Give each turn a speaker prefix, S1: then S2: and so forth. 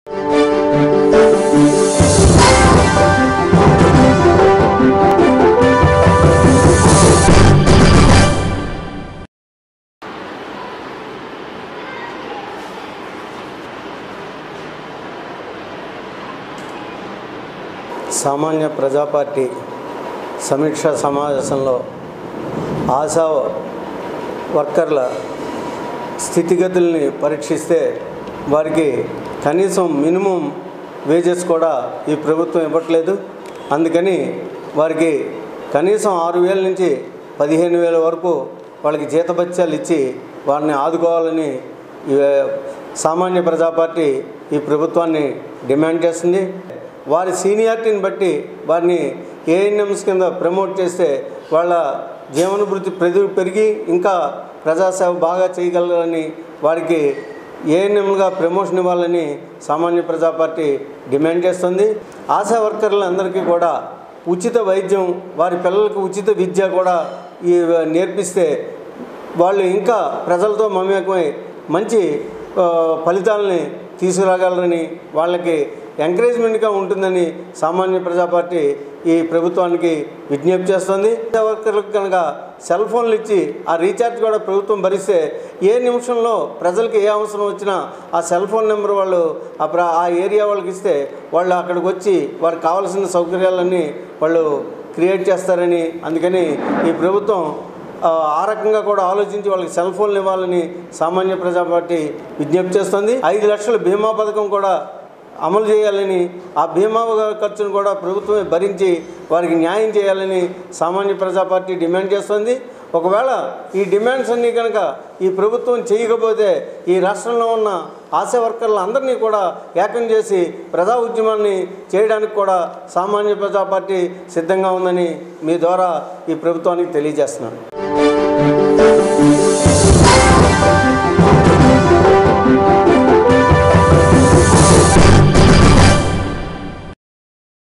S1: సామాన్య ప్రజా పార్టీ సమీక్ష సమావేశంలో ఆశా వర్కర్ల స్థితిగతుల్ని పరీక్షిస్తే వారికి కనీసం మినిమం వేజెస్ కూడా ఈ ప్రభుత్వం ఇవ్వట్లేదు అందుకని వారికి కనీసం ఆరు వేల నుంచి పదిహేను వేల వరకు వాళ్ళకి జీతభత్యాలు ఇచ్చి వారిని ఆదుకోవాలని ఈ సామాన్య ప్రజా పార్టీ ఈ ప్రభుత్వాన్ని డిమాండ్ చేస్తుంది వారి సీనియారిటీని బట్టి వారిని ఏఎన్ఎంస్ కింద ప్రమోట్ చేస్తే వాళ్ళ జీవనభృతి పెరుగు పెరిగి ఇంకా ప్రజాసేవ బాగా చేయగలరని వారికి ఏఎన్ఎంగా ప్రమోషన్ ఇవ్వాలని సామాన్య ప్రజా పార్టీ డిమాండ్ చేస్తుంది ఆశా వర్కర్లందరికీ కూడా ఉచిత వైద్యం వారి పిల్లలకు ఉచిత విద్య కూడా ఈ నేర్పిస్తే వాళ్ళు ఇంకా ప్రజలతో మమేకమై మంచి ఆ, ఫలితాలని తీసుకురాగలరని వాళ్ళకి ఎంకరేజ్మెంట్గా ఉంటుందని సామాన్య ప్రజా పార్టీ ఈ ప్రభుత్వానికి విజ్ఞప్తి చేస్తుంది ఆశా వర్కర్లకు కనుక సెల్ ఫోన్లు ఇచ్చి ఆ రీఛార్జ్ కూడా ప్రభుత్వం భరిస్తే ఏ నిమిషంలో ప్రజలకు ఏ అవసరం వచ్చినా ఆ సెల్ ఫోన్ నెంబర్ వాళ్ళు ఆ ప్ర ఆ ఏరియా వాళ్ళకి ఇస్తే వాళ్ళు అక్కడికి వచ్చి వారికి కావాల్సిన సౌకర్యాలన్నీ వాళ్ళు క్రియేట్ చేస్తారని అందుకని ఈ ప్రభుత్వం ఆ, ఆ రకంగా కూడా ఆలోచించి వాళ్ళకి సెల్ ఫోన్లు ఇవ్వాలని సామాన్య ప్రజా పార్టీ విజ్ఞప్తి చేస్తుంది ఐదు లక్షల బీమా పథకం కూడా అమలు చేయాలని ఆ బీమా ఖర్చును కూడా ప్రభుత్వమే భరించి వారికి న్యాయం చేయాలని సామాన్య ప్రజా పార్టీ డిమాండ్ చేస్తుంది ఒకవేళ ఈ డిమాండ్స్ అన్నీ కనుక ఈ ప్రభుత్వం చేయకపోతే ఈ రాష్ట్రంలో ఉన్న ఆశా వర్కర్లందరినీ కూడా ఏకం చేసి ప్రజా ఉద్యమాన్ని చేయడానికి కూడా సామాన్య ప్రజా పార్టీ సిద్ధంగా ఉందని మీ ద్వారా ఈ ప్రభుత్వానికి తెలియజేస్తున్నాను